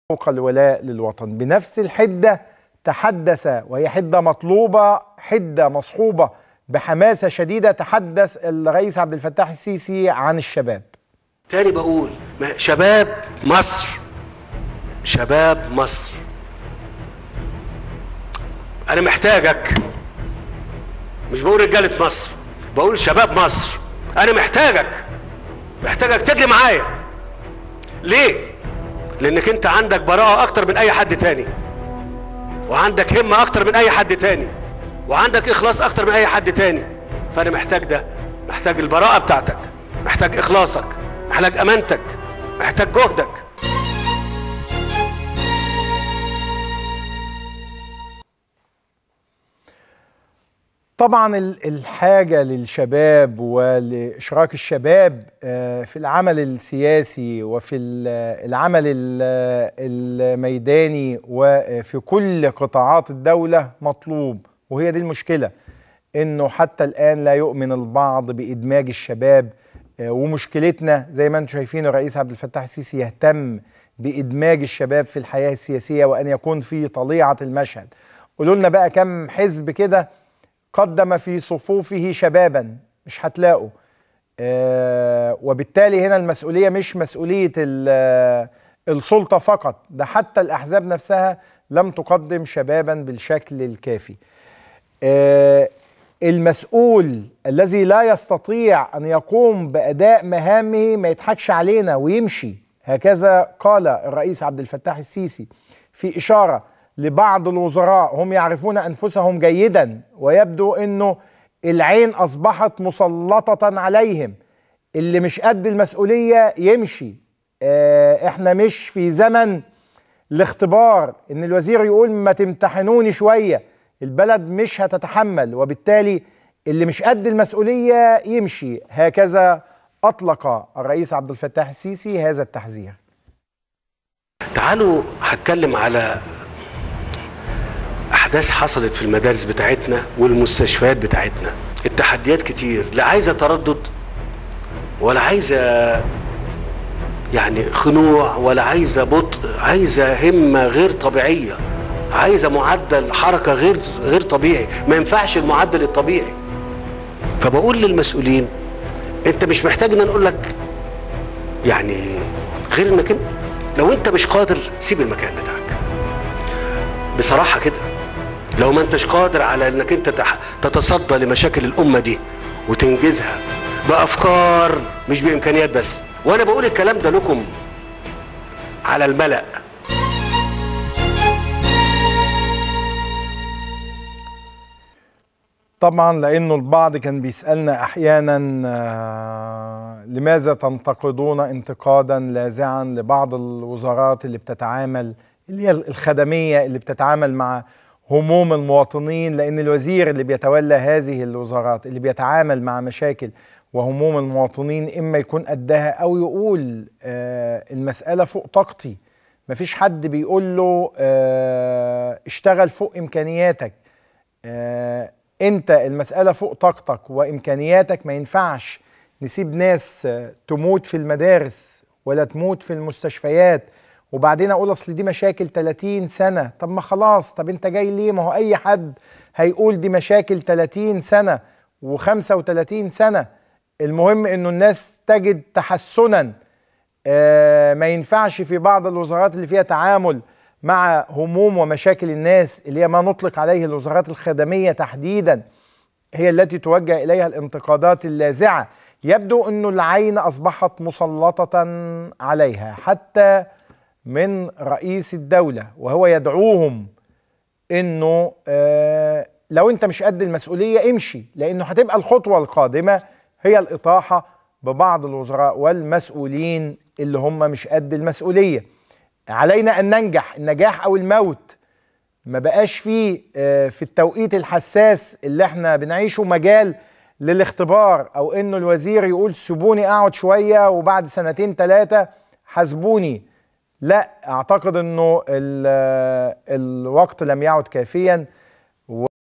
فوق الولاء للوطن بنفس الحدة تحدث وهي حدة مطلوبة حدة مصحوبة بحماسة شديدة تحدث الرئيس عبد الفتاح السيسي عن الشباب تاني بقول ما- شباب مصر شباب مصر انا محتاجك مش بقول رجالة مصر بقول شباب مصر انا محتاجك محتاجك تجري معايا ليه لانك انت عندك براءة اكتر من اي حد تاني وعندك همة اكتر من اي حد تاني وعندك اخلاص اكتر من اي حد تاني فانا محتاج ده محتاج البراءة بتاعتك محتاج اخلاصك محتاج امانتك محتاج جهدك طبعا ال- الحاجة للشباب ولإشراك الشباب آه، في العمل السياسي وفي ال- العمل ال- الميداني وفي كل قطاعات الدولة مطلوب وهي دي المشكلة انه حتى الآن لا يؤمن البعض بإدماج الشباب آه، ومشكلتنا زي ما انتم شايفين الرئيس عبد الفتاح السيسي يهتم بإدماج الشباب في الحياة السياسية وأن يكون في طليعة المشهد قولوا لنا بقى كم حزب كده قدم في صفوفه شبابا مش هتلاقوا آه وبالتالي هنا المسؤوليه مش مسؤوليه ال- آه، السلطه فقط ده حتى الاحزاب نفسها لم تقدم شبابا بالشكل الكافي آه المسؤول الذي لا يستطيع ان يقوم باداء مهامه ما يضحكش علينا ويمشي هكذا قال الرئيس عبد الفتاح السيسي في اشاره لبعض الوزراء هم يعرفون انفسهم جيدا ويبدو انه العين اصبحت مسلطه عليهم اللي مش قد المسؤوليه يمشي آه احنا مش في زمن الاختبار ان الوزير يقول ما تمتحنوني شويه البلد مش هتتحمل وبالتالي اللي مش قد المسؤوليه يمشي هكذا اطلق الرئيس عبد الفتاح السيسي هذا التحذير تعالوا هتكلم على احداث حصلت في المدارس بتاعتنا والمستشفيات بتاعتنا التحديات كتير لا عايزه تردد ولا عايزه يعني خنوع ولا عايزه بطء عايزه همه غير طبيعيه عايزه معدل حركه غير غير طبيعي ما ينفعش المعدل الطبيعي فبقول للمسؤولين انت مش محتاج ان نقول لك يعني غير انك انت لو انت مش قادر سيب المكان بتاعك بصراحه كده لو ما انتش قادر على انك انت تح- تتصدى لمشاكل الامه دي وتنجزها بافكار مش بامكانيات بس وانا بقول الكلام ده لكم على الملأ طبعا لانه البعض كان بيسالنا احيانا آه، لماذا تنتقدون انتقادا لاذعا لبعض الوزارات اللي بتتعامل اللي هي الخدميه اللي بتتعامل مع هموم المواطنين لان الوزير اللي بيتولى هذه الوزارات اللي بيتعامل مع مشاكل وهموم المواطنين اما يكون قدها او يقول آه، المساله فوق طاقتي مفيش حد بيقول له آه، اشتغل فوق امكانياتك آه، انت المسألة فوق طاقتك وامكانياتك ما ينفعش نسيب ناس آه، تموت في المدارس ولا تموت في المستشفيات وبعدين اقول اصل دي مشاكل 30 سنة طب ما خلاص طب انت جاي ليه ما هو اي حد هيقول دي مشاكل 30 سنة و35 سنة المهم انه الناس تجد تحسنا آه، ما ينفعش في بعض الوزارات اللي فيها تعامل مع هموم ومشاكل الناس اللي هي ما نطلق عليه الوزارات الخدمية تحديدا هي التي توجه إليها الانتقادات اللاذعة يبدو أنه العين أصبحت مسلطة عليها حتى من رئيس الدولة وهو يدعوهم انه آه لو انت مش قد المسؤوليه امشي لانه هتبقى الخطوه القادمه هي الاطاحه ببعض الوزراء والمسؤولين اللي هم مش قد المسؤوليه علينا ان ننجح النجاح او الموت ما بقاش فيه آه، في التوقيت الحساس اللي احنا بنعيشه مجال للاختبار او انه الوزير يقول سيبوني اقعد شويه وبعد سنتين ثلاثه حاسبوني لا اعتقد انه ال- الوقت لم يعد كافيا